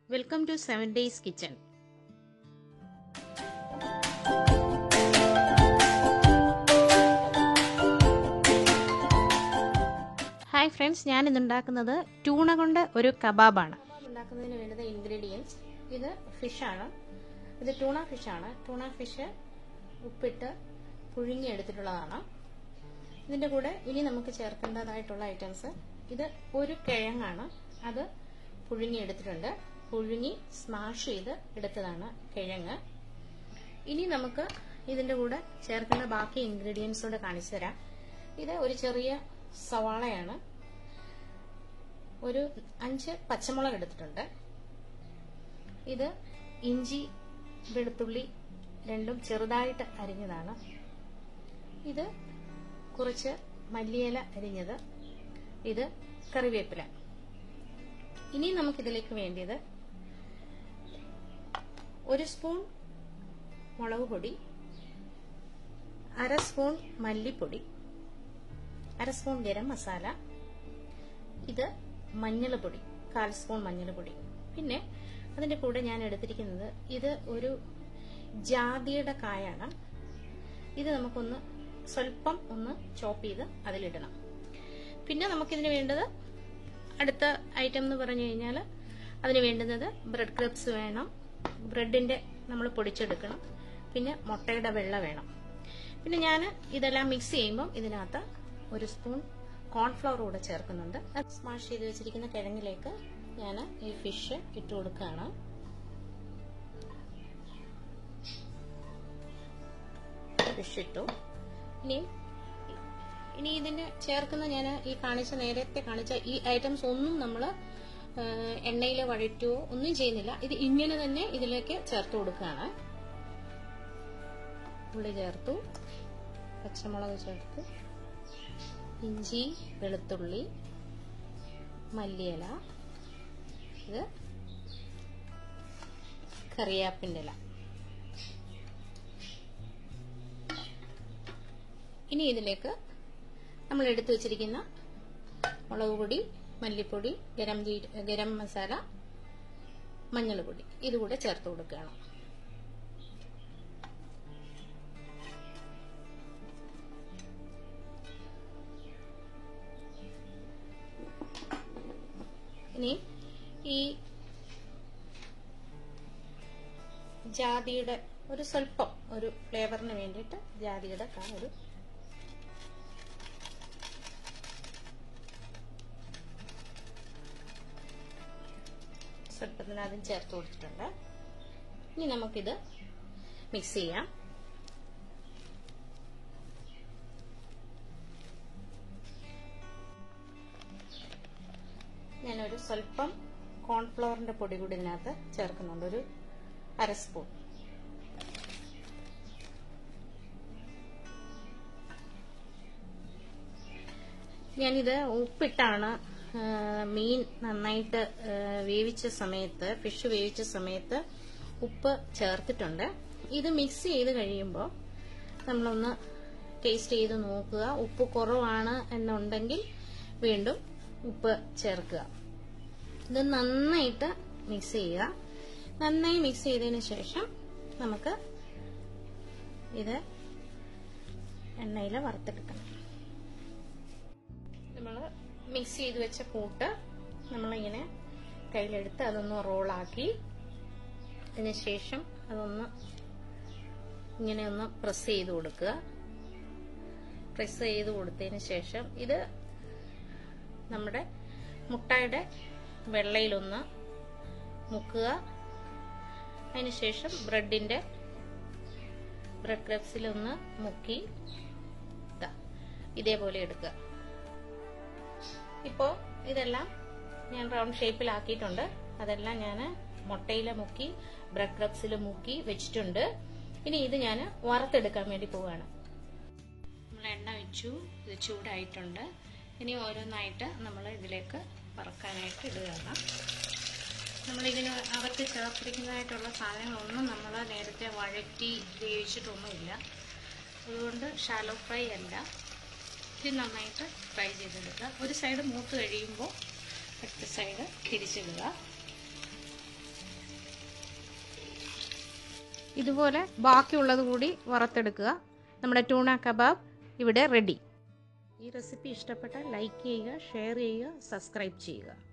welcome to seven days kitchen hi friends ഞാൻ ഇന്ന് ഉണ്ടാക്കുന്നത് ട്യൂണ കൊണ്ട് ഒരു കബാബാണ് ഉണ്ടാക്കുന്നതിന് വേണ്ടത് ഇൻഗ്രീഡിയൻസ് ഇത് ഫിഷാണ് ഇത് ട്യൂണ ഫിഷാണ് ട്യൂണ ഫിഷ് ഉപ്പിട്ട് പുഴുങ്ങി എടുത്തിട്ടുള്ളതാണ് ഇതിൻ്റെ കൂടെ ഇനി നമുക്ക് ചേർക്കേണ്ടതായിട്ടുള്ള ഐറ്റംസ് ഇത് ഒരു കിഴങ്ങാണ് അത് പുഴുങ്ങി എടുത്തിട്ടുണ്ട് പുഴുങ്ങി സ്മാഷ് ചെയ്ത് എടുത്തതാണ് കിഴങ്ങ് ഇനി നമുക്ക് ഇതിൻ്റെ കൂടെ ചേർക്കുന്ന ബാക്കി ഇൻഗ്രീഡിയൻസ് കൂടെ കാണിച്ചു തരാം ഇത് ഒരു ചെറിയ സവാളയാണ് ഒരു അഞ്ച് പച്ചമുളക് എടുത്തിട്ടുണ്ട് ഇത് ഇഞ്ചി വെളുത്തുള്ളി രണ്ടും ചെറുതായിട്ട് അരിഞ്ഞതാണ് ഇത് കുറച്ച് മല്ലിയില അരിഞ്ഞത് ഇത് കറിവേപ്പില ഇനി നമുക്കിതിലേക്ക് വേണ്ടിയത് ഒരു സ്പൂൺ മുളക് പൊടി അര സ്പൂൺ മല്ലിപ്പൊടി അര സ്പൂൺ ഗരം മസാല ഇത് മഞ്ഞൾ പൊടി കാൽ സ്പൂൺ മഞ്ഞൾ പൊടി പിന്നെ അതിൻ്റെ കൂടെ ഞാൻ എടുത്തിരിക്കുന്നത് ഇത് ഒരു ജാതിയുടെ കായാണ് ഇത് നമുക്കൊന്ന് സ്വല്പം ഒന്ന് ചോപ്പ് ചെയ്ത് അതിലിടണം പിന്നെ നമുക്കിതിന് വേണ്ടത് അടുത്ത ഐറ്റം എന്ന് പറഞ്ഞു കഴിഞ്ഞാൽ അതിന് വേണ്ടുന്നത് ബ്രെഡ് ക്രബ്സ് വേണം ബ്രെഡിൻ്റെ നമ്മൾ പൊടിച്ചെടുക്കണം പിന്നെ മുട്ടയുടെ വെള്ള വേണം പിന്നെ ഞാൻ ഇതെല്ലാം മിക്സ് ചെയ്യുമ്പം ഇതിനകത്ത് ഒരു സ്പൂൺ കോൺഫ്ലവർ കൂടെ ചേർക്കുന്നുണ്ട് അത് സ്മാഷ് ചെയ്ത് വെച്ചിരിക്കുന്ന കിഴങ്ങിലേക്ക് ഞാൻ ഈ ഫിഷ് ഇട്ട് കൊടുക്കുകയാണ് ഫിഷ് ഇട്ടു ഇനി ഇനി ഇതിന് ചേർക്കുന്ന ഞാൻ ഈ കാണിച്ച നേരത്തെ കാണിച്ച ഈ ഐറ്റംസ് ഒന്നും നമ്മൾ എണ്ണയിൽ വഴറ്റുകയോ ഒന്നും ചെയ്യുന്നില്ല ഇത് ഇങ്ങനെ തന്നെ ഇതിലേക്ക് ചേർത്ത് കൊടുക്കുകയാണ് ഉള്ളി ചേർത്തു പച്ചമുളക് ചേർത്തു ഇഞ്ചി വെളുത്തുള്ളി മല്ലിയില ഇത് കറിയാപ്പിൻ്റെ ഇല ഇനി ഇതിലേക്ക് നമ്മൾ എടുത്തു വെച്ചിരിക്കുന്ന മുളക് പൊടി മല്ലിപ്പൊടി ഗരം ജീ ഗരം മസാല മഞ്ഞൾ പൊടി ഇതുകൂടെ ചേർത്ത് കൊടുക്കുകയാണ് ഇനി ഈ ജാതിയുടെ ഒരു സ്വല്പം ഒരു ഫ്ലേവറിന് വേണ്ടിയിട്ട് ജാതിയുടെ കാ ഒരു സ്വല്പത്തിന് അതും ചേർത്ത് കൊടുത്തിട്ടുണ്ട് ഇനി നമുക്കിത് മിക്സ് ചെയ്യാം ഞാനൊരു സ്വല്പം കോൺഫ്ലവറിന്റെ പൊടി കൂടി ഇതിനകത്ത് ചേർക്കുന്നുണ്ട് ഒരു അര സ്പൂൺ ഞാനിത് ഉപ്പിട്ടാണ് മീൻ നന്നായിട്ട് വേവിച്ച സമയത്ത് ഫിഷ് വേവിച്ച സമയത്ത് ഉപ്പ് ചേർത്തിട്ടുണ്ട് ഇത് മിക്സ് ചെയ്ത് കഴിയുമ്പോൾ നമ്മളൊന്ന് ടേസ്റ്റ് ചെയ്ത് നോക്കുക ഉപ്പ് കുറവാണ് എന്നുണ്ടെങ്കിൽ വീണ്ടും ഉപ്പ് ചേർക്കുക ഇത് നന്നായിട്ട് മിക്സ് ചെയ്യുക നന്നായി മിക്സ് ചെയ്തതിന് ശേഷം നമുക്ക് ഇത് എണ്ണയിൽ വറുത്തെടുക്കണം നമ്മൾ മിക്സ് ചെയ്ത് വെച്ച കൂട്ട് നമ്മളിങ്ങനെ കയ്യിലെടുത്ത് അതൊന്ന് റോളാക്കി അതിന് ശേഷം അതൊന്ന് ഇങ്ങനെ ഒന്ന് പ്രസ് ചെയ്ത് കൊടുക്കുക പ്രസ് ചെയ്ത് കൊടുത്തതിന് ശേഷം ഇത് നമ്മുടെ മുട്ടയുടെ വെള്ളയിലൊന്ന് മുക്കുക അതിനുശേഷം ബ്രെഡിന്റെ ബ്രെഡ് ക്രബ്സിലൊന്ന് മുക്കി ഇതേപോലെ എടുക്കുക ഇപ്പോൾ ഇതെല്ലാം ഞാൻ റൗണ്ട് ഷേപ്പിലാക്കിയിട്ടുണ്ട് അതെല്ലാം ഞാൻ മുട്ടയിൽ മുക്കി ബ്രെഡ് ക്രബ്സിൽ മുക്കി വെച്ചിട്ടുണ്ട് ഇനി ഇത് ഞാൻ വറുത്തെടുക്കാൻ വേണ്ടി പോവുകയാണ് നമ്മൾ എണ്ണ വെച്ചു ഇത് ചൂടായിട്ടുണ്ട് ഇനി ഓരോന്നായിട്ട് നമ്മൾ ഇതിലേക്ക് വറക്കാനായിട്ട് ഇടുകയാണ് നമ്മളിതിന് അകത്ത് ചേർത്തിരിക്കുന്നതായിട്ടുള്ള സാധനങ്ങളൊന്നും നമ്മൾ നേരത്തെ വഴറ്റി വേവിച്ചിട്ടൊന്നുമില്ല അതുകൊണ്ട് ഷാലോ ഫ്രൈ അല്ല ഇത് നന്നായിട്ട് ഫ്രൈ ചെയ്തെടുക്കുക ഒരു സൈഡ് മൂത്ത് കഴിയുമ്പോൾ അടുത്ത സൈഡ് തിരിച്ചിടുക ഇതുപോലെ ബാക്കിയുള്ളത് കൂടി വറുത്തെടുക്കുക നമ്മുടെ ടൂണ കബാബ് ഇവിടെ റെഡി ഈ റെസിപ്പി ഇഷ്ടപ്പെട്ടാൽ ലൈക്ക് ചെയ്യുക ഷെയർ ചെയ്യുക സബ്സ്ക്രൈബ് ചെയ്യുക